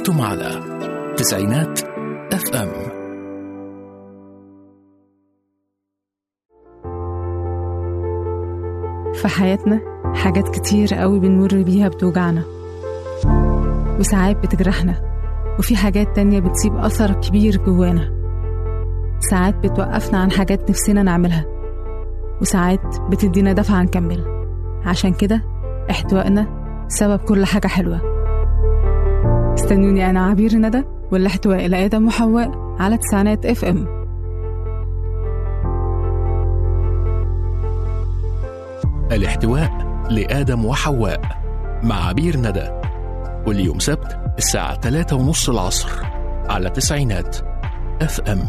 أنتم على تسعينات اف ام في حياتنا حاجات كتير قوي بنمر بيها بتوجعنا وساعات بتجرحنا وفي حاجات تانية بتسيب أثر كبير جوانا ساعات بتوقفنا عن حاجات نفسنا نعملها وساعات بتدينا دفعة نكمل عشان كده احتوائنا سبب كل حاجة حلوة استنوني أنا عبير ندى والاحتواء لآدم وحواء على تسعينات اف ام الاحتواء لآدم وحواء مع عبير ندى كل يوم سبت الساعة 3 ونص العصر على تسعينات اف ام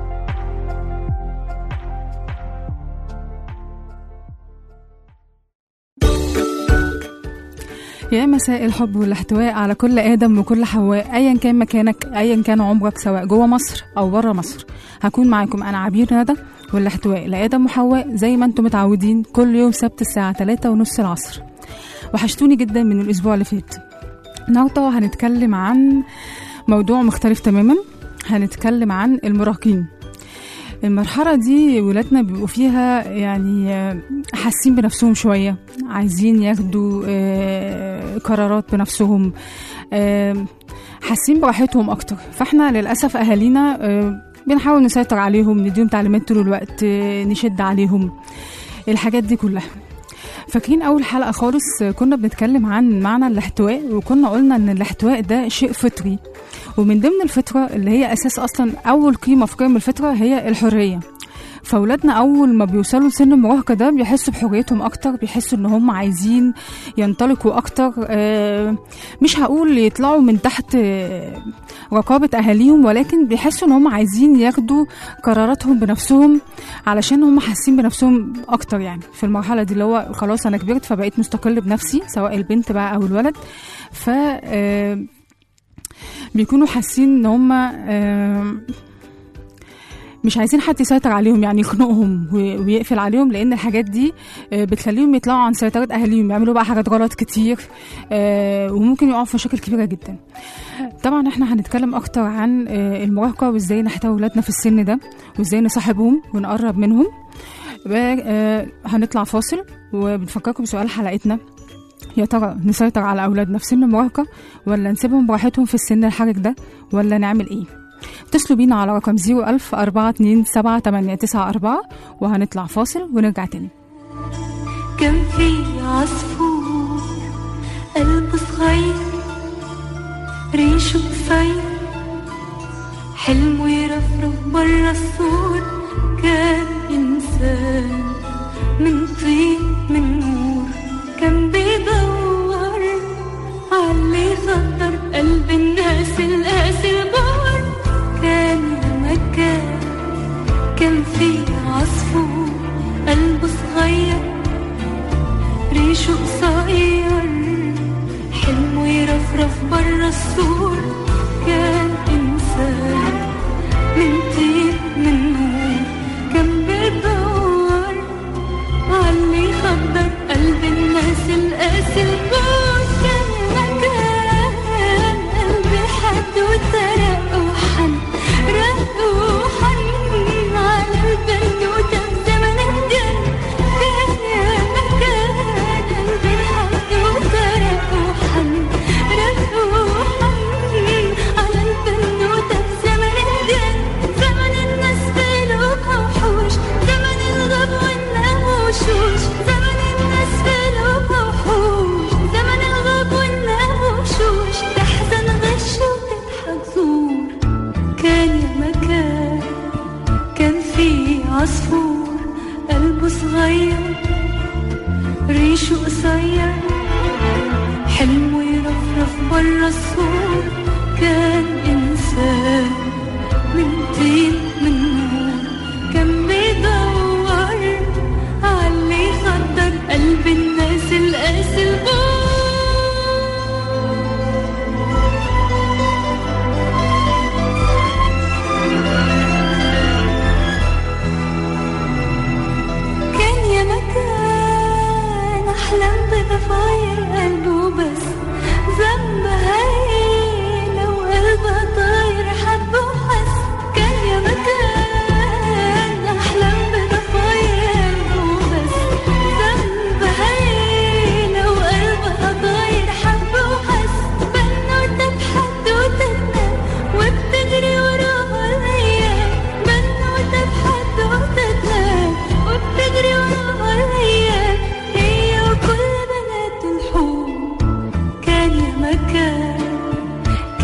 يا مساء الحب والاحتواء على كل آدم وكل حواء أيا كان مكانك أيا كان عمرك سواء جوه مصر أو بره مصر هكون معاكم أنا عبير ندى والاحتواء لآدم وحواء زي ما انتم متعودين كل يوم سبت الساعة 3 ونص العصر وحشتوني جدا من الأسبوع اللي فات النهارده هنتكلم عن موضوع مختلف تماما هنتكلم عن المراهقين المرحلة دي ولادنا بيبقوا فيها يعني آه، حاسين بنفسهم شوية عايزين ياخدوا آه، قرارات بنفسهم آه، حاسين براحتهم أكتر فاحنا للأسف أهالينا آه، بنحاول نسيطر عليهم نديهم تعليمات طول الوقت آه، نشد عليهم الحاجات دي كلها فاكرين اول حلقه خالص كنا بنتكلم عن معنى الاحتواء وكنا قلنا ان الاحتواء ده شيء فطري ومن ضمن الفطره اللي هي اساس اصلا اول قيمه في قيم الفطره هي الحريه فاولادنا اول ما بيوصلوا لسن المراهقه ده بيحسوا بحريتهم اكتر بيحسوا ان هم عايزين ينطلقوا اكتر آه، مش هقول يطلعوا من تحت آه، رقابه اهاليهم ولكن بيحسوا ان هم عايزين ياخدوا قراراتهم بنفسهم علشان هم حاسين بنفسهم اكتر يعني في المرحله دي اللي هو خلاص انا كبرت فبقيت مستقل بنفسي سواء البنت بقى او الولد ف آه، بيكونوا حاسين ان هم آه، مش عايزين حد يسيطر عليهم يعني يخنقهم وي- ويقفل عليهم لان الحاجات دي آه، بتخليهم يطلعوا عن سيطره اهاليهم يعملوا بقى حاجات غلط كتير آه، وممكن يقعوا في مشاكل كبيره جدا طبعا احنا هنتكلم اكتر عن آه، المراهقه وازاي نحتوي ولادنا في السن ده وازاي نصاحبهم ونقرب منهم بقى، آه، هنطلع فاصل وبنفكركم بسؤال حلقتنا يا ترى نسيطر على اولادنا في سن المراهقه ولا نسيبهم براحتهم في السن الحرج ده ولا نعمل ايه اتصلوا بينا على رقم 01000 427 وهنطلع فاصل ونرجع تاني كان في عصفور قلبه صغير ريشه قصير حلمه يرفرف برا السور كان إنسان من طين من نور كان بيدور عاللي يخطر قلب الناس القاسي البار كان يا مكان كان في عصفور قلبه صغير ريشه قصير حلمه يرفرف برا السور كان إنسان من طين من نور كان بيدور عاللي يخدر قلب الناس القاسي البار كان مكان قلبي حد وترق وحن رق وحن على البنوتة بزمن الجن كان يا مكان قلبي حد وترق وحن رق وحن على البنوتة بزمن الجن زمن الناس قلوبها وحوش زمن الغب والناموشوش زمن الناس قلوبها وحوش زمن الغب والناموشوش تحزن غش وتضحك زور كان يا مكان كان في عصفور قلبه صغير ريشه قصير حلمه يرفرف برا السور كان إنسان من طين من نور كان بيدور عاللي يخدر قلب الناس القاسي البور كان يا مكان أحلام بضفاير قلبه بس ذنب هاي لو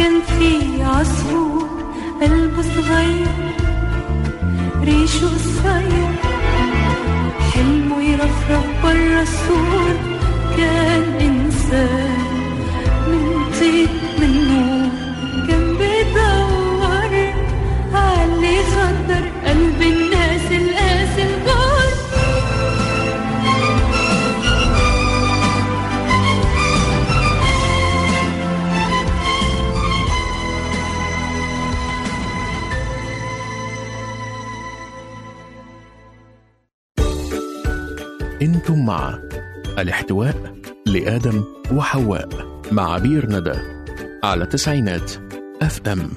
كان في عصفور قلبه صغير ريشه قصير حلمه يرفرف برا السور كان إنسان من طين من نور كان بيدور عاللي خطر قلب الناس القاسي الغار انتم مع الاحتواء لآدم وحواء مع عبير ندى على تسعينات اف ام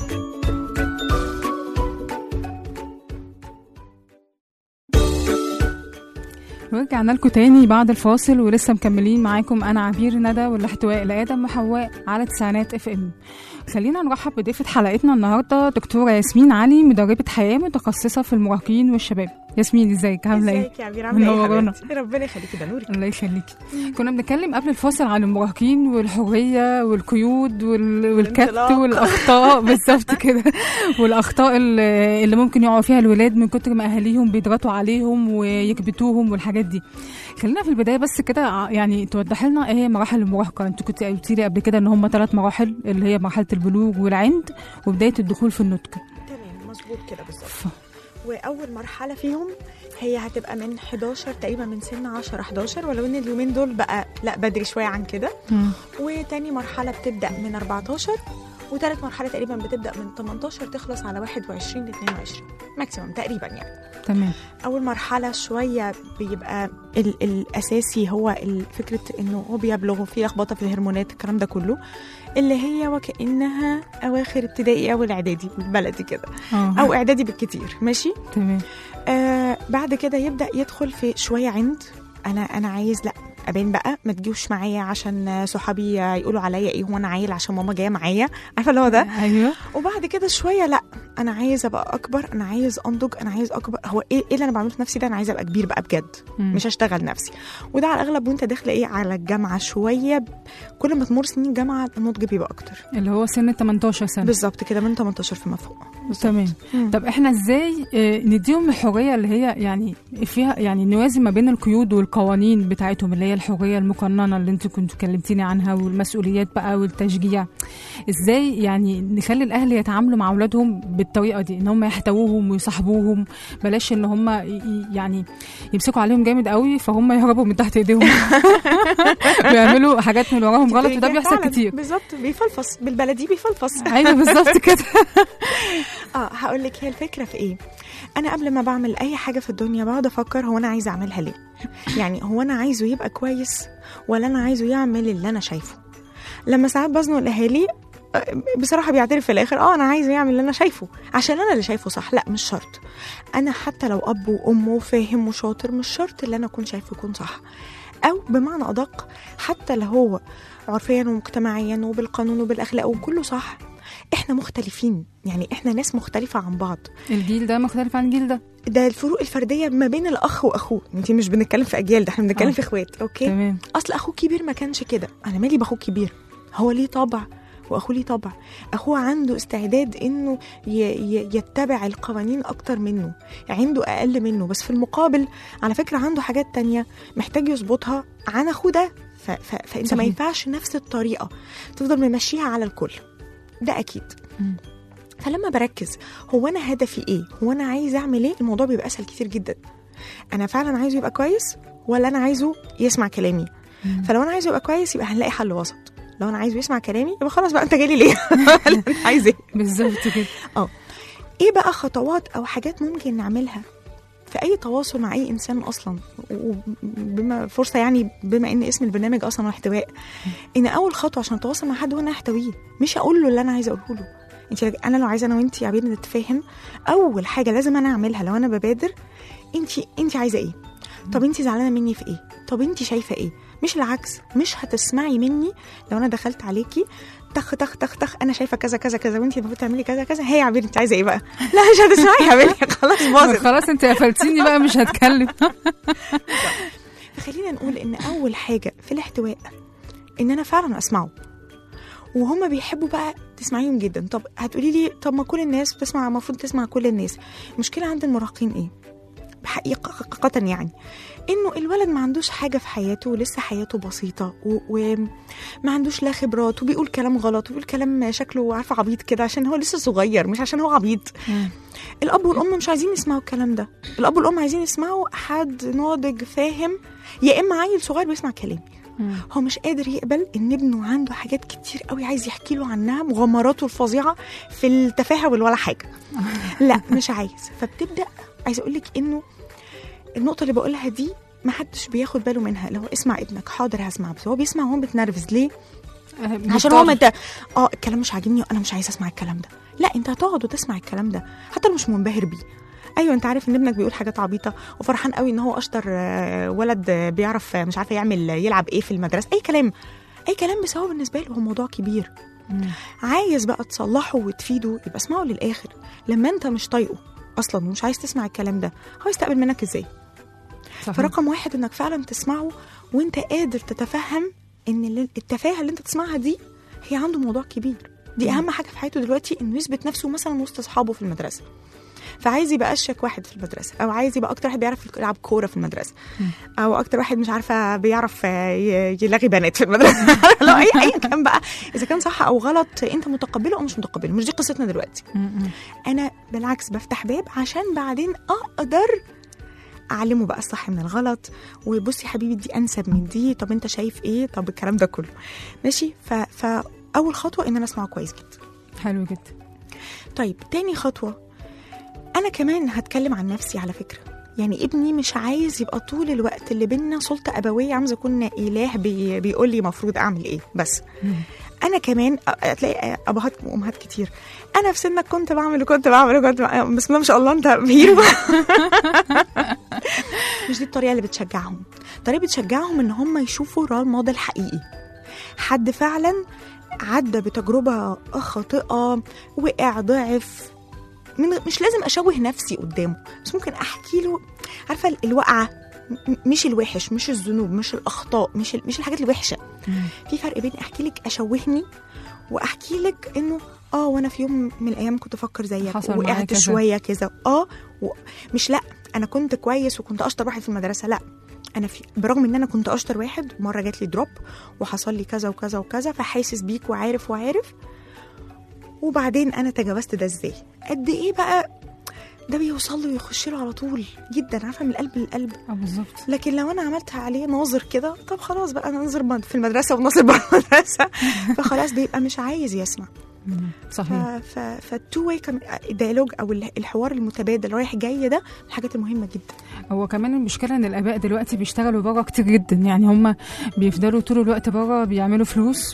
ورجعنا لكم تاني بعد الفاصل ولسه مكملين معاكم انا عبير ندى والاحتواء لادم وحواء على تسعينات اف ام خلينا نرحب بضيفة حلقتنا النهارده دكتورة ياسمين علي مدربة حياة متخصصة في المراهقين والشباب ياسمين ازيك عاملة ايه؟ ازيك يا عبير عامله ايه يا منورانا. حبيبتي ربنا يخليكي ده نورك الله يخليكي كنا بنتكلم قبل الفاصل عن المراهقين والحرية والقيود وال... والكت والانطلاق. والأخطاء بالظبط كده والأخطاء اللي اللي ممكن يقعوا فيها الولاد من كتر ما أهاليهم بيضغطوا عليهم ويكبتوهم والحاجات دي خلينا في البداية بس كده ع- يعني توضح لنا ايه هي مراحل المراهقة انت كنت قلتي لي قبل كده ان هم ثلاث مراحل اللي هي مرحلة البلوغ والعند وبداية الدخول في النضج تمام مظبوط كده بالظبط ف- واول مرحله فيهم هي هتبقى من 11 تقريبا من سن 10 11 ولو ان اليومين دول بقى لا بدري شويه عن كده مم. وتاني مرحله بتبدا من 14 وتالت مرحله تقريبا بتبدا من 18 تخلص على 21 ل 22 ماكسيموم تقريبا يعني تمام اول مرحله شويه بيبقى ال- الاساسي هو ال- فكره انه هو بيبلغ وفي لخبطه في الهرمونات الكلام ده كله اللي هي وكانها اواخر ابتدائي او الاعدادي بالبلدي كده اه او اعدادي بالكتير ماشي تمام آه بعد كده يبدا يدخل في شويه عند انا انا عايز لا ابان بقى ما تجيوش معايا عشان صحابي يقولوا عليا ايه هو انا عيل عشان ماما جايه معايا عارفه اللي هو ده ايوه وبعد كده شويه لا انا عايز ابقى اكبر انا عايز انضج انا عايز اكبر هو ايه ايه اللي انا بعمله في نفسي ده انا عايز ابقى كبير بقى بجد مم. مش هشتغل نفسي وده على الاغلب وانت داخله ايه على الجامعه شويه ب- كل ما تمر سنين الجامعه النضج بيبقى اكتر اللي هو سن 18 سنة بالظبط كده من 18 فيما فوق تمام مم. طب احنا ازاي آه، نديهم الحريه اللي هي يعني فيها يعني نوازن ما بين القيود والقوانين بتاعتهم اللي هي الحريه المقننه اللي انت كنتوا كلمتيني عنها والمسؤوليات بقى والتشجيع ازاي يعني نخلي الاهل يتعاملوا مع اولادهم بالطريقه دي ان هم يحتووهم ويصاحبوهم بلاش ان هم ي- ي- يعني يمسكوا عليهم جامد قوي فهم يهربوا من تحت ايديهم ويعملوا حاجات من وراهم غلط وده بيحصل فعلاً، كتير بالظبط بيفلفص بالبلدي بيفلفص ايوه بالظبط كده اه هقول لك هي الفكره في ايه انا قبل ما بعمل اي حاجه في الدنيا بقعد افكر هو انا عايزه اعملها ليه يعني هو انا عايزه يبقى كويس ولا انا عايزه يعمل اللي انا شايفه لما ساعات بزنق الاهالي آه، بصراحه بيعترف في الاخر اه انا عايزه يعمل اللي انا شايفه عشان انا اللي شايفه صح لا مش شرط انا حتى لو اب وام وفاهم وشاطر مش شرط اللي انا اكون شايفه يكون صح او بمعنى ادق حتى لو هو عرفيا ومجتمعيا وبالقانون وبالاخلاق وكله صح احنا مختلفين يعني احنا ناس مختلفه عن بعض الجيل ده مختلف عن الجيل ده ده الفروق الفرديه ما بين الاخ واخوه انت مش بنتكلم في اجيال ده احنا بنتكلم آه. في اخوات اوكي تمام اصل اخوه كبير ما كانش كده انا مالي باخوه كبير هو ليه طبع واخوه ليه طبع اخوه عنده استعداد انه ي- ي- يتبع القوانين اكتر منه عنده اقل منه بس في المقابل على فكره عنده حاجات تانية محتاج يظبطها عن اخوه ده ف... ف... فانت صحيح. ما ينفعش نفس الطريقه تفضل ممشيها على الكل ده اكيد مم. فلما بركز هو انا هدفي ايه هو انا عايز اعمل ايه الموضوع بيبقى اسهل كتير جدا انا فعلا عايزه يبقى كويس ولا انا عايزه يسمع كلامي مم. فلو انا عايزه يبقى كويس يبقى هنلاقي حل وسط لو انا عايزه يسمع كلامي يبقى خلاص بقى انت جالي ليه أنا عايز ايه بالظبط كده ايه بقى خطوات او حاجات ممكن نعملها في اي تواصل مع اي انسان اصلا وبما فرصه يعني بما ان اسم البرنامج اصلا احتواء ان اول خطوه عشان اتواصل مع حد هو ان انا احتويه مش اقول له اللي انا عايزه اقوله له انت انا لو عايزه انا وانت يا عبيد نتفاهم اول حاجه لازم انا اعملها لو انا ببادر انت انت عايزه ايه طب انت زعلانه مني في ايه طب انت شايفه ايه مش العكس مش هتسمعي مني لو انا دخلت عليكي تخ تخ تخ تخ انا شايفه كذا كذا كذا وانت المفروض تعملي كذا كذا هي يا عبير انت عايزه ايه بقى لا مش هتسمعي يا عبير خلاص باظت خلاص انت قفلتيني بقى مش هتكلم فخلينا نقول ان اول حاجه في الاحتواء ان انا فعلا اسمعه وهم بيحبوا بقى تسمعيهم جدا طب هتقولي لي طب ما كل الناس بتسمع المفروض تسمع كل الناس المشكله عند المراهقين ايه حقيقة يعني انه الولد ما عندوش حاجه في حياته ولسه حياته بسيطه و- وما عندوش لا خبرات وبيقول كلام غلط وبيقول كلام شكله عارفه عبيط كده عشان هو لسه صغير مش عشان هو عبيط الاب والام مش عايزين يسمعوا الكلام ده الاب والام عايزين يسمعوا حد ناضج فاهم يا اما عيل صغير بيسمع كلامي هو مش قادر يقبل ان ابنه عنده حاجات كتير قوي عايز يحكي له عنها مغامراته الفظيعه في التفاهه والولا حاجه لا مش عايز فبتبدا عايزه اقول لك انه النقطه اللي بقولها دي ما حدش بياخد باله منها لو اسمع ابنك حاضر هسمع بس هو بيسمع وهو بيتنرفز ليه عشان هو ما انت اه الكلام مش عاجبني وانا مش عايزه اسمع الكلام ده لا انت هتقعد وتسمع الكلام ده حتى لو مش منبهر بيه ايوه انت عارف ان ابنك بيقول حاجات عبيطه وفرحان قوي ان هو اشطر آه، ولد آه، بيعرف آه، مش عارفه يعمل يلعب ايه في المدرسه اي كلام اي كلام بس هو بالنسبه له هو موضوع كبير عايز بقى تصلحه وتفيده يبقى اسمعه للاخر لما انت مش طايقه اصلا ومش عايز تسمع الكلام ده هو يستقبل منك ازاي صحيح. فرقم واحد انك فعلا تسمعه وانت قادر تتفهم ان اللي- التفاهه اللي انت تسمعها دي هي عنده موضوع كبير دي اهم حاجه في حياته دلوقتي انه يثبت نفسه مثلا وسط اصحابه في المدرسه فعايز يبقى اشك واحد في المدرسه او عايز يبقى اكتر واحد بيعرف يلعب كوره في المدرسه او اكتر واحد مش عارفه بيعرف آه، ي- يلغي بنات في المدرسه لو اي ايا كان بقى اذا كان صح او غلط انت متقبله او مش متقبله مش دي قصتنا دلوقتي انا بالعكس بفتح باب عشان بعدين اقدر اعلمه بقى الصح من الغلط وبصي يا حبيبي دي انسب من دي طب انت شايف ايه طب الكلام ده كله ماشي ف... فاول خطوه ان انا اسمعه كويس جدا حلو جدا طيب تاني خطوه انا كمان هتكلم عن نفسي على فكره يعني ابني مش عايز يبقى طول الوقت اللي بينا سلطه ابويه عاوزه اكون اله بي بيقول لي المفروض اعمل ايه بس انا كمان أ- هتلاقي ابهات وامهات كتير انا في سنك كنت بعمل وكنت بعمل وكنت بعمل. بسم الله ما شاء الله انت هيرو مش دي الطريقه اللي بتشجعهم الطريقه بتشجعهم ان هم يشوفوا رول موديل حقيقي حد فعلا عدى بتجربه خاطئه وقع ضعف من مش لازم اشوه نفسي قدامه بس ممكن احكي له عارفه ال- الوقعه م- مش الوحش مش الذنوب مش الاخطاء مش ال- مش الحاجات الوحشه في فرق بين احكي لك اشوهني واحكي لك انه اه وانا في يوم من الايام كنت افكر زيك حصل معايا وقعت كذا. شويه كذا اه و... مش لا انا كنت كويس وكنت اشطر واحد في المدرسه لا انا في برغم ان انا كنت اشطر واحد مره جات لي دروب وحصل لي كذا وكذا وكذا فحاسس بيك وعارف وعارف وبعدين انا تجاوزت ده ازاي قد ايه بقى ده بيوصل له ويخش له على طول جدا عارفه من القلب للقلب اه بالظبط لكن لو انا عملتها عليه ناظر كده طب خلاص بقى انا ناظر في المدرسه وناظر بره المدرسه فخلاص بيبقى مش عايز يسمع مم. ف صحيح ف فالتو واي ديالوج او ال- الحوار المتبادل رايح جاي ده من الحاجات المهمه جدا هو كمان المشكله ان الاباء دلوقتي بيشتغلوا بره كتير جدا يعني هم بيفضلوا طول الوقت بره بيعملوا فلوس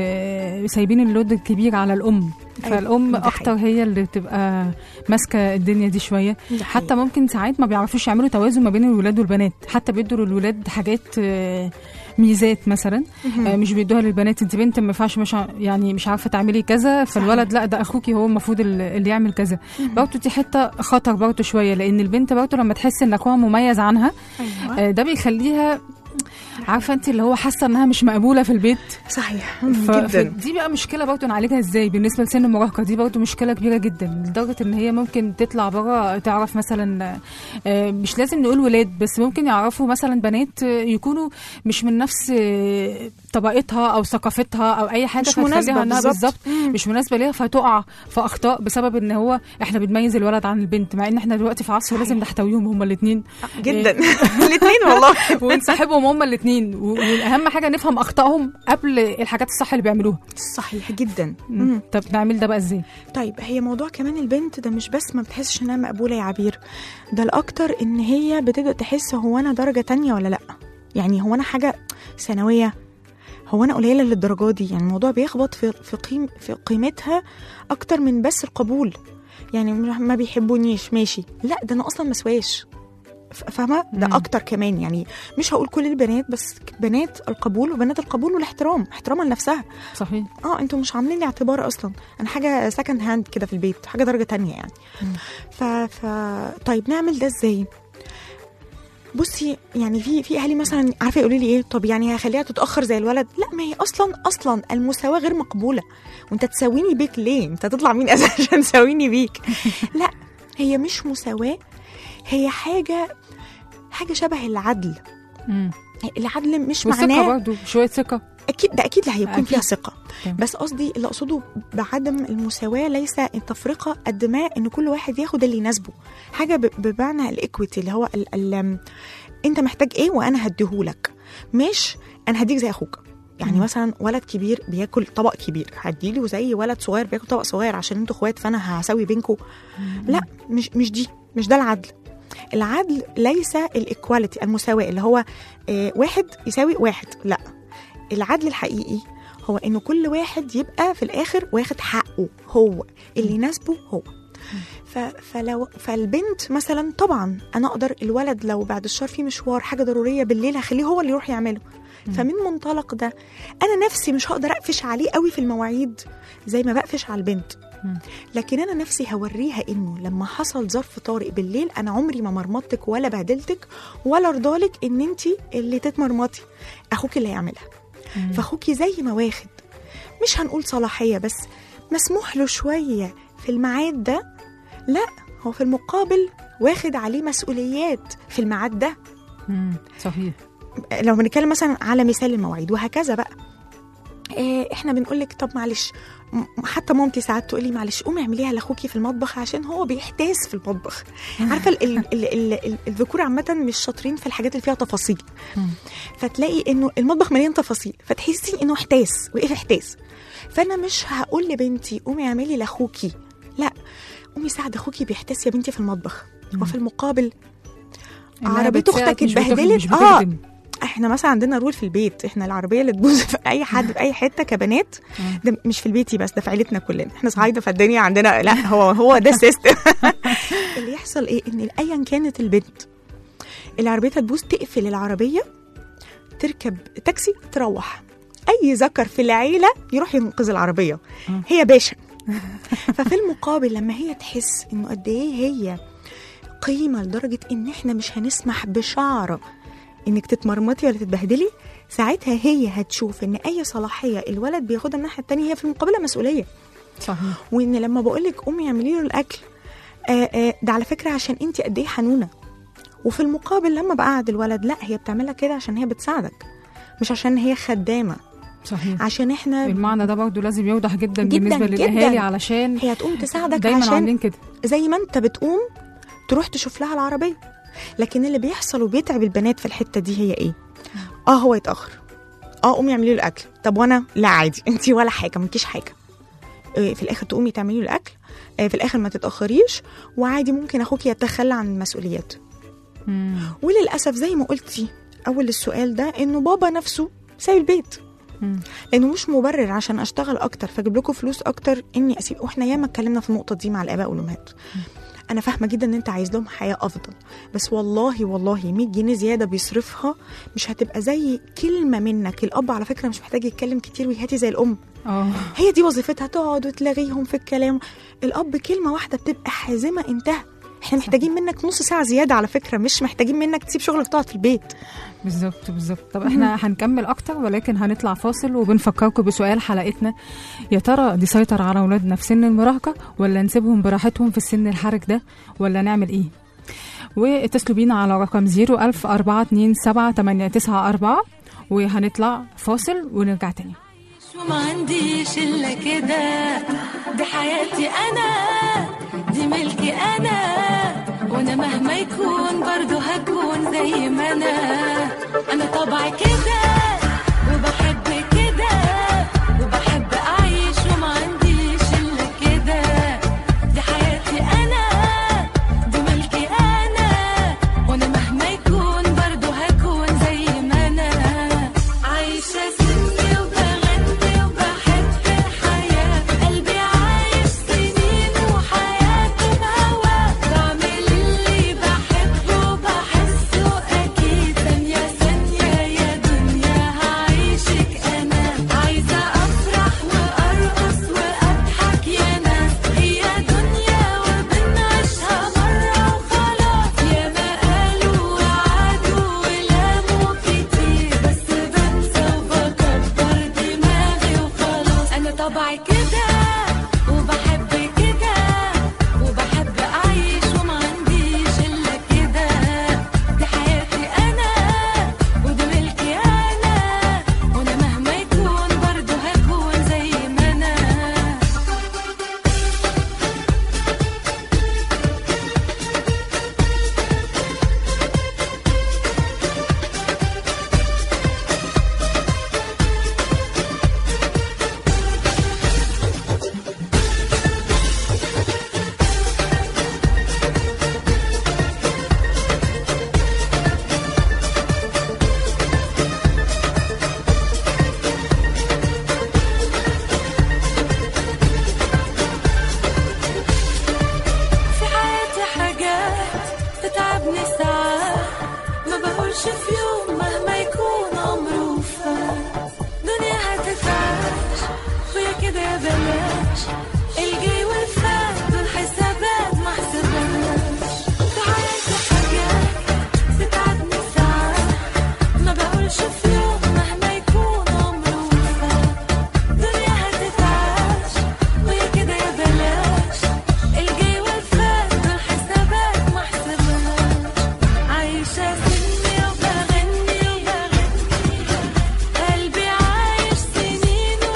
وسايبين اللود الكبير على الام أيوة، فالام ده اكتر هي اللي بتبقى ماسكه الدنيا دي شويه ده حتى حقيقي. ممكن ساعات ما بيعرفوش يعملوا توازن ما بين الولاد والبنات حتى بيدوا للولاد حاجات آه، ميزات مثلا آه، مش بيدوها للبنات انت بنت ما ينفعش مش ع- يعني مش عارفه تعملي كذا فالولد لا ده اخوكي هو المفروض ال- اللي يعمل كذا برضه دي حته خطر برضه شويه لان البنت برضه لما تحس ان اخوها مميز عنها ايوه آه، ده بيخليها عارفه انت اللي هو حاسه انها مش مقبوله في البيت صحيح ف... جدا فدي بقى مشكله برضه نعالجها ازاي بالنسبه لسن المراهقه دي برضه مشكله كبيره جدا لدرجه ان هي ممكن تطلع بره تعرف مثلا آه، مش لازم نقول ولاد بس ممكن يعرفوا مثلا بنات آه، يكونوا مش من نفس آه، طبقتها او ثقافتها او اي حاجه مش فتخليها مناسبة انها بالظبط. بالظبط مش مناسبه ليها فتقع في اخطاء بسبب ان هو احنا بنميز الولد عن البنت مع ان احنا دلوقتي في عصر لازم نحتويهم هما الاثنين جدا الاثنين والله ونصاحبهم هما الاثنين والاهم حاجه نفهم اخطائهم قبل الحاجات الصح اللي بيعملوها صحيح جدا مم. طب نعمل ده بقى ازاي طيب هي موضوع كمان البنت ده مش بس ما بتحسش انها مقبوله يا عبير ده الاكتر ان هي بتبدا تحس هو انا درجه تانية ولا لا يعني هو انا حاجه ثانويه هو انا قليله للدرجه دي يعني الموضوع بيخبط في في قيم في قيمتها اكتر من بس القبول يعني ما بيحبونيش ماشي لا ده انا اصلا مسواش ف- فاهمه ده مم. اكتر كمان يعني مش هقول كل البنات بس بنات القبول وبنات القبول والاحترام احترامها لنفسها صحيح اه انتوا مش عاملين لي اعتبار اصلا انا حاجه سكند هاند كده في البيت حاجه درجه تانية يعني ف... ف طيب نعمل ده ازاي بصي يعني في في اهالي مثلا عارفه يقولوا لي ايه طب يعني هخليها تتاخر زي الولد لا ما هي اصلا اصلا المساواه غير مقبوله وانت تساويني بيك ليه انت تطلع مين اساسا عشان تساويني بيك لا هي مش مساواه هي حاجه حاجه شبه العدل مم. العدل مش وثقه معناه برضه شويه ثقه اكيد ده اكيد اللي هيكون أكيد. فيها ثقه تمام. بس قصدي اللي اقصده بعدم المساواه ليس التفرقه قد ما ان كل واحد ياخد اللي يناسبه حاجه ب- بمعنى الايكويتي اللي هو ال ال انت محتاج ايه وانا هديهولك مش انا هديك زي اخوك يعني مم. مثلا ولد كبير بياكل طبق كبير هديله زي ولد صغير بياكل طبق صغير عشان انتوا اخوات فانا هسوي بينكم لا مش مش دي مش ده العدل العدل ليس الايكواليتي المساواه اللي هو آه واحد يساوي واحد لا العدل الحقيقي هو انه كل واحد يبقى في الاخر واخد حقه هو اللي يناسبه هو ف... فلو فالبنت مثلا طبعا انا اقدر الولد لو بعد الشهر في مشوار حاجه ضروريه بالليل هخليه هو اللي يروح يعمله فمن منطلق ده انا نفسي مش هقدر اقفش عليه قوي في المواعيد زي ما بقفش على البنت مم. لكن انا نفسي هوريها انه لما حصل ظرف طارئ بالليل انا عمري ما مرمطتك ولا بهدلتك ولا رضالك ان انت اللي تتمرمطي اخوك اللي هيعملها مم. فاخوكي زي ما واخد مش هنقول صلاحيه بس مسموح له شويه في الميعاد ده لا هو في المقابل واخد عليه مسؤوليات في الميعاد ده مم. صحيح لو بنتكلم مثلا على مثال المواعيد وهكذا بقى إيه احنا بنقول لك طب معلش م- حتى مامتي ساعات تقول لي معلش قومي اعمليها لاخوكي في المطبخ عشان هو بيحتاس في المطبخ عارفه ال- ال- ال- ال- ال- الذكور عامه مش شاطرين في الحاجات اللي فيها تفاصيل مم. فتلاقي انه المطبخ مليان تفاصيل فتحسي انه احتاس وايه احتاس فانا مش هقول لبنتي قومي اعملي لاخوكي لا قومي ساعد اخوكي بيحتاس يا بنتي في المطبخ وفي المقابل إنها عربية بتساعد أختك مش بتخدم- اتبهدلت؟ مش آه. بتخدم. احنا مثلا عندنا رول في البيت احنا العربيه اللي تبوظ في اي حد في اي حته كبنات مم. ده مش في بيتي بس ده في عيلتنا كلنا احنا صعايده فالدنيا عندنا لا هو هو ده السيستم اللي يحصل ايه ان ايا كانت البنت اللي عربيتها تبوظ تقفل العربيه تركب تاكسي تروح اي ذكر في العيله يروح ينقذ العربيه مم. هي باشا ففي المقابل لما هي تحس انه قد ايه هي قيمه لدرجه ان احنا مش هنسمح بشعره انك تتمرمطي ولا تتبهدلي ساعتها هي هتشوف ان اي صلاحيه الولد بياخدها الناحيه التانية هي في المقابله مسؤوليه صحيح وان لما بقول لك قومي اعملي له الاكل آه آه ده على فكره عشان انت قد ايه حنونه وفي المقابل لما بقعد الولد لا هي بتعملها كده عشان هي بتساعدك مش عشان هي خدامه صحيح عشان احنا المعنى ده برضه لازم يوضح جدا, جداً، بالنسبه جداً. للاهالي علشان هي هتقوم تساعدك دايما عشان عاملين كده زي ما انت بتقوم تروح تشوف لها العربيه لكن اللي بيحصل وبيتعب البنات في الحته دي هي ايه اه هو يتاخر اه قومي اعملي له الاكل طب وانا لا عادي انت ولا حاجه مالكيش حاجه آه، في الاخر تقومي تعملي له الاكل آه، في الاخر ما تتاخريش وعادي ممكن اخوك يتخلى عن المسؤوليات مم. وللاسف زي ما قلتي اول السؤال ده انه بابا نفسه سايب البيت مم. لانه مش مبرر عشان اشتغل اكتر فاجيب لكم فلوس اكتر اني اسيب واحنا ياما اتكلمنا في النقطه دي مع الاباء والامهات انا فاهمه جدا ان انت عايز لهم حياه افضل بس والله والله 100 جنيه زياده بيصرفها مش هتبقى زي كلمه منك الاب على فكره مش محتاج يتكلم كتير ويهاتي زي الام اه هي دي وظيفتها تقعد وتلاغيهم في الكلام الاب كلمه واحده بتبقى حازمه انتهى احنا محتاجين منك نص ساعه زياده على فكره مش محتاجين منك تسيب شغلك وتقعد في البيت بالظبط بالظبط طب احنا هنكمل اكتر ولكن هنطلع فاصل وبنفكركم بسؤال حلقتنا يا ترى نسيطر على اولادنا في سن المراهقه ولا نسيبهم براحتهم في السن الحرج ده ولا نعمل ايه واتصلوا بينا على رقم 010427894 وهنطلع فاصل ونرجع تاني شو ما عنديش الا كده دي حياتي انا دي ملكي انا وانا مهما يكون برضو هكون زي ما انا انا طبعي كده وبحب كده وبحب اعيش وما عنديش الا كده دي حياتي انا دي ملكي انا وانا مهما يكون برضو هكون زي ما انا عايشة سني وبغني وبحب الحياة قلبي عايش سنين وحياته بهواه بعمل اللي بحبه وبحسه أكيد ثانية ثانية يا دنيا هعيشك كده وبحب كده وبحب أعيش وما عنديش إلا كده دي حياتي أنا وده ملكي أنا وأنا مهما يكون برضه هكون زي ما أنا في حياتي حاجات تتعبني ساعات ما بقولش في يوم مهما يكون عمره فات دنيا هتتعاش ويا كده يا بلاش الجاي والفات دول حسابات ما حسبناش في حياتي حاجات تتعبني ساعات ما بقولش في يوم مهما يكون عمره فات دنيا هتتعاش ويا كده يا بلاش الجاي والفات دول حسابات ما حسبناش عايشة سني وبغني وبغني قلبي عايش سنينه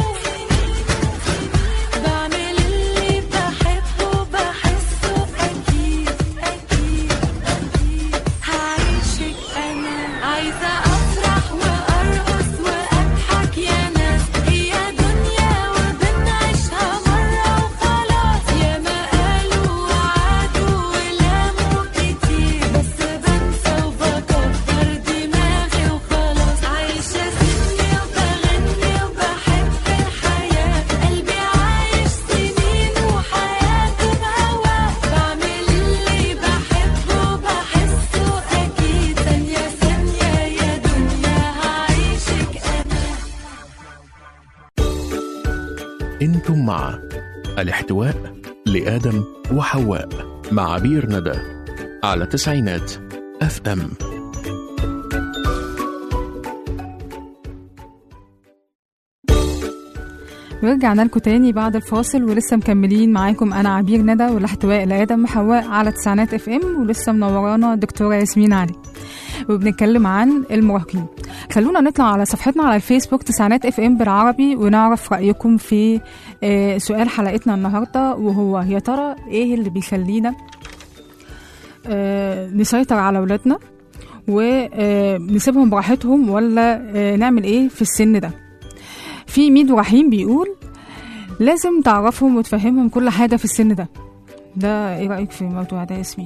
بعمل اللي بحبه بحسه أكيد أكيد أكيد هعيشك أنا عايزة أفرح وأرقص وأضحك يا ناس هي دنيا وبنعيشها مرة وخلاص يا ما قالوا وعدوا ولاموا كتير بس بنسى وبكبر دماغي وخلاص عايشة سني وبغني وبحب الحياة قلبي عايش سنين وحياته بهواه بعمل اللي بحبه بحسه أكيد ثانية ثانية يا دنيا هعيشك أنا انتم مع الاحتواء لآدم وحواء مع عبير ندى على تسعينات اف ام ورجعنا لكم تاني بعد الفاصل ولسه مكملين معاكم انا عبير ندى والاحتواء لادم وحواء على تسعينات اف ام ولسه منورانا الدكتوره ياسمين علي وبنتكلم عن المراهقين خلونا نطلع على صفحتنا على الفيسبوك تسعينات اف ام بالعربي ونعرف رايكم في آه، سؤال حلقتنا النهارده وهو يا ترى ايه اللي بيخلينا آه، نسيطر على اولادنا ونسيبهم براحتهم ولا آه، نعمل ايه في السن ده في ميدو رحيم بيقول لازم تعرفهم وتفهمهم كل حاجة في السن ده ده ايه رأيك في الموضوع ده يا ياسمين؟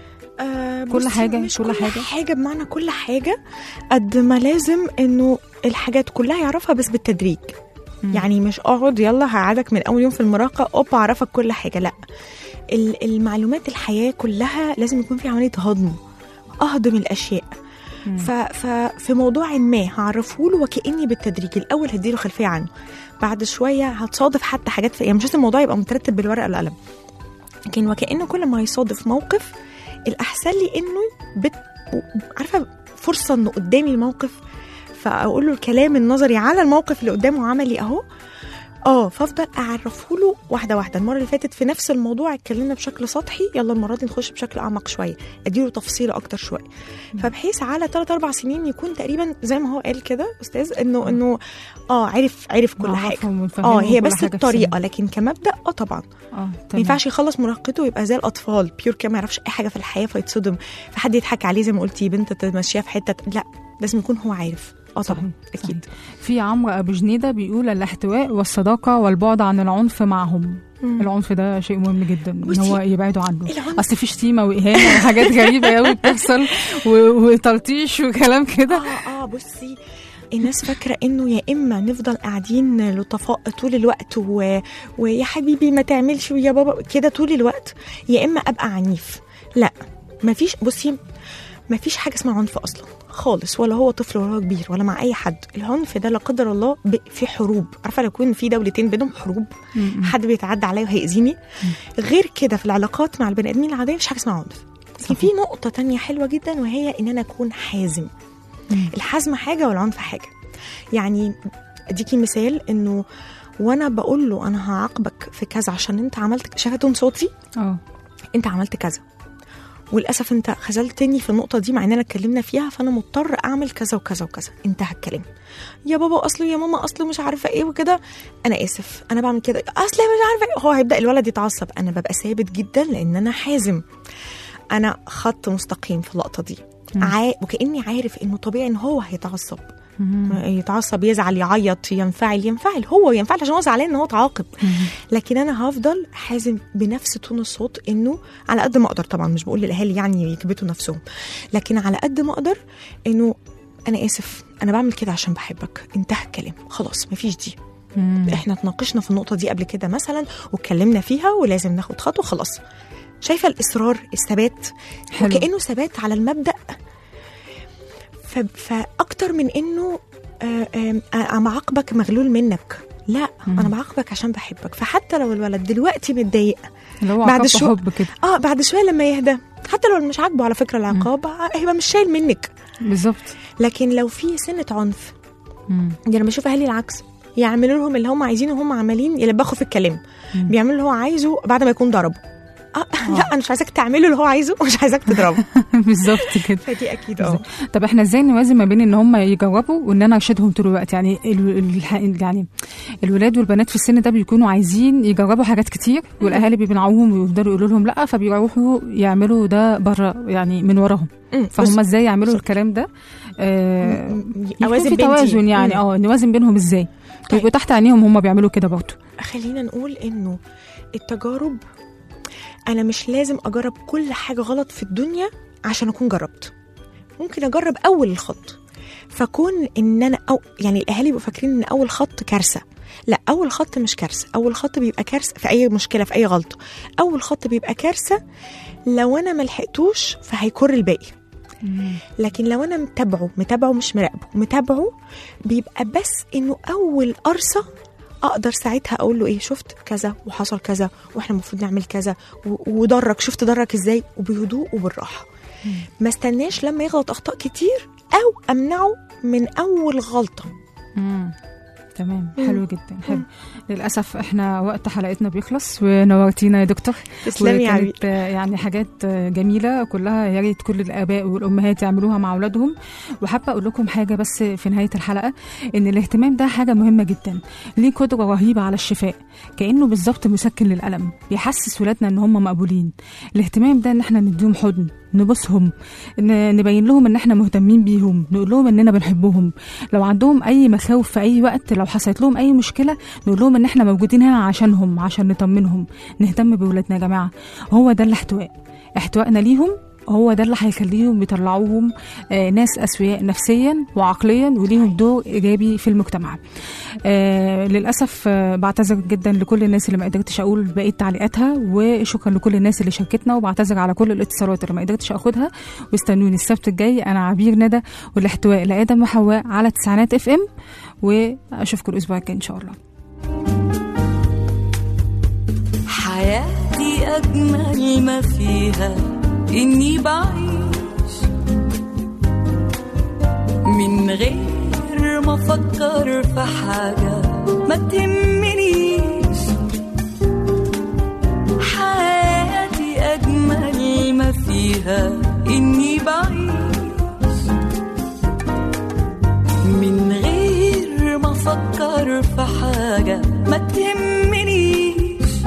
آه كل بصي، حاجة- مش كل كل حاجة. حاجة حاجة بمعنى كل حاجة قد ما لازم انه الحاجات كلها يعرفها بس بالتدريج مم. يعني مش اقعد يلا هقعدك من اول يوم في المراهقة اوب اعرفك كل حاجة لا ال- المعلومات الحياة كلها لازم يكون في عملية هضم اهضم الاشياء مم. ف- ففي موضوع ما هعرفه له وكاني بالتدريج الاول هديله خلفيه عنه بعد شويه هتصادف حتى حاجات في يعني مش لازم الموضوع يبقى مترتب بالورقه والقلم لكن وكانه كل ما يصادف موقف الاحسن لي انه بت... عارفه فرصه انه قدامي الموقف فاقول له الكلام النظري على الموقف اللي قدامه عملي اهو اه فافضل اعرفه له واحده واحده المره اللي فاتت في نفس الموضوع اتكلمنا بشكل سطحي يلا المره دي نخش بشكل اعمق شويه اديله تفصيل اكتر شويه فبحيث على 3 4 سنين يكون تقريبا زي ما هو قال كده استاذ انه انه اه عرف عرف كل حاجه نعرفهم اه ونفهمهم هي كل بس حاجة في الطريقه السن. لكن كمبدا اه طبعا اه ما تمام. ينفعش يخلص مراهقته ويبقى زي الاطفال بيور كده ما يعرفش اي حاجه في الحياه فيتصدم فحد يضحك عليه زي ما قلتي بنت تمشيها في حته لا لازم يكون هو عارف اه طبعا صحيح، اكيد في عمرو ابو جنيده بيقول الاحتواء والصداقه والبعد عن العنف معهم مم. العنف ده شيء مهم جدا ان بصي، هو يبعدوا عنه العنف- اصل في شتيمه واهانه وحاجات غريبه قوي بتحصل و- وتلطيش وكلام كده اه اه بصي الناس فاكرة انه يا اما نفضل قاعدين لطفاء طول الوقت و... ويا حبيبي ما تعملش ويا بابا كده طول الوقت يا اما ابقى عنيف لا مفيش بصي مفيش حاجة اسمها عنف اصلا خالص ولا هو طفل ولا هو كبير ولا مع اي حد العنف ده لا قدر الله ب... في حروب عارفة لو يكون في دولتين بينهم حروب م- م. حد بيتعدى عليا وهيأذيني غير كده في العلاقات مع البني ادمين العاديه مفيش حاجه اسمها عنف لكن في نقطه تانية حلوه جدا وهي ان انا اكون حازم مم. الحزم حاجه والعنف حاجه يعني اديكي مثال انه وانا بقول له انا هعاقبك في كذا عشان انت عملت شايفه تون صوتي اه انت عملت كذا وللاسف انت خذلتني في النقطه دي مع اننا اتكلمنا فيها فانا مضطر اعمل كذا وكذا وكذا انتهى الكلام يا بابا اصله يا ماما اصله مش عارفه ايه وكده انا اسف انا بعمل كده اصل مش عارفه ايه هو هيبدا الولد يتعصب انا ببقى ثابت جدا لان انا حازم انا خط مستقيم في اللقطه دي عا... وكاني عارف انه طبيعي ان هو هيتعصب يتعصب يزعل يعيط ينفعل ينفعل هو ينفعل عشان هو زعلان ان هو اتعاقب لكن انا هفضل حازم بنفس تون الصوت انه على قد ما اقدر طبعا مش بقول للاهالي يعني يكبتوا نفسهم لكن على قد ما اقدر انه انا اسف انا بعمل كده عشان بحبك انتهى الكلام خلاص مفيش دي مم. احنا اتناقشنا في النقطه دي قبل كده مثلا واتكلمنا فيها ولازم ناخد خطوه خلاص شايفه الاصرار الثبات حلو. وكانه ثبات على المبدا ف... فاكتر من انه آه، آه، انا بعاقبك مغلول منك لا مم. انا بعاقبك عشان بحبك فحتى لو الولد دلوقتي متضايق اللي هو بعد عقاب شو- حب كده اه بعد شويه لما يهدى حتى لو مش عاجبه على فكره العقاب آه، هيبقى مش شايل منك بالظبط لكن لو في سنه عنف مم. دي انا بشوف اهالي العكس يعملوا لهم اللي هم عايزينه وهم عمالين يلبخوا في الكلام مم. بيعملوا اللي هو عايزه بعد ما يكون ضربه آه لا انا مش عايزاك تعمله اللي هو عايزه ومش عايزاك تضربه بالظبط كده فدي اكيد اه طب احنا ازاي نوازن ما بين ان هم يجربوا وان انا ارشدهم طول الوقت يعني ال... ال... يعني الولاد والبنات في السن ده بيكونوا عايزين يجربوا حاجات كتير والاهالي بيمنعوهم ويفضلوا يقولوا لهم لا فبيروحوا يعملوا ده بره يعني من وراهم أمم، فهم بص، ازاي يعملوا بالظبط. الكلام ده آه م- يكون اوازن في بين دي. توازن يعني أمم. اه نوازن بينهم ازاي طيب. يبقوا تحت عينيهم هم بيعملوا كده برضه خلينا نقول انه التجارب انا مش لازم اجرب كل حاجه غلط في الدنيا عشان اكون جربت ممكن اجرب اول الخط فكون ان انا أو يعني الاهالي بيبقوا فاكرين ان اول خط كارثه لا اول خط مش كارثه اول خط بيبقى كارثه في اي مشكله في اي غلطه اول خط بيبقى كارثه لو انا ما لحقتوش فهيكر الباقي لكن لو انا متابعه متابعه مش مراقبه متابعه بيبقى بس انه اول قرصه اقدر ساعتها اقول له ايه شفت كذا وحصل كذا واحنا المفروض نعمل كذا و- ودرك شفت درك ازاي وبهدوء وبالراحه ما استناش لما يغلط اخطاء كتير او امنعه من اول غلطه مم. تمام مم. حلو جدا حلو للاسف احنا وقت حلقتنا بيخلص ونورتينا يا دكتور تسلمي يا عبير وكانت آه، يعني حاجات آه، جميله كلها يا ريت كل الاباء والامهات يعملوها مع اولادهم وحابه اقول لكم حاجه بس في نهايه الحلقه ان الاهتمام ده حاجه مهمه جدا ليه قدره رهيبه على الشفاء كانه بالظبط مسكن للالم بيحسس ولادنا ان هم مقبولين الاهتمام ده ان احنا نديهم حضن نبوسهم ن- نبين لهم ان احنا مهتمين بيهم نقول لهم اننا بنحبهم لو عندهم اي مخاوف في اي وقت لو حصلت لهم اي مشكله نقول لهم ان احنا موجودين هنا عشانهم عشان نطمنهم نهتم بولادنا يا جماعه هو ده الاحتواء احتوائنا ليهم هو ده اللي هيخليهم يطلعوهم آه ناس اسوياء نفسيا وعقليا وليهم دور ايجابي في المجتمع. آه للاسف آه بعتذر جدا لكل الناس اللي ما قدرتش اقول بقيه تعليقاتها وشكرا لكل الناس اللي شاركتنا وبعتذر على كل الاتصالات اللي ما قدرتش اخدها واستنوني السبت الجاي انا عبير ندى والاحتواء لادم وحواء على تسعينات اف ام واشوفكم الاسبوع الجاي ان شاء الله. حياتي أجمل ما فيها إني بعيش من غير ما أفكر في حاجة ما تهمنيش حياتي أجمل ما فيها إني بعيش من غير ما أفكر في حاجة ما تهمنيش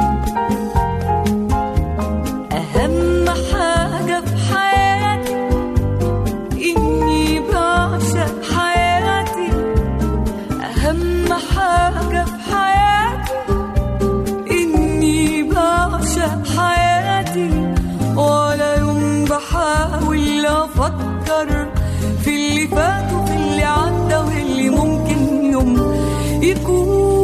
أهم حاجة في حياتي إني بعشق حياتي أهم حاجة في حياتي إني بعشق حياتي ولا يوم بحاول أفكر في اللي فات وفي اللي عدى واللي ممكن يوم يكون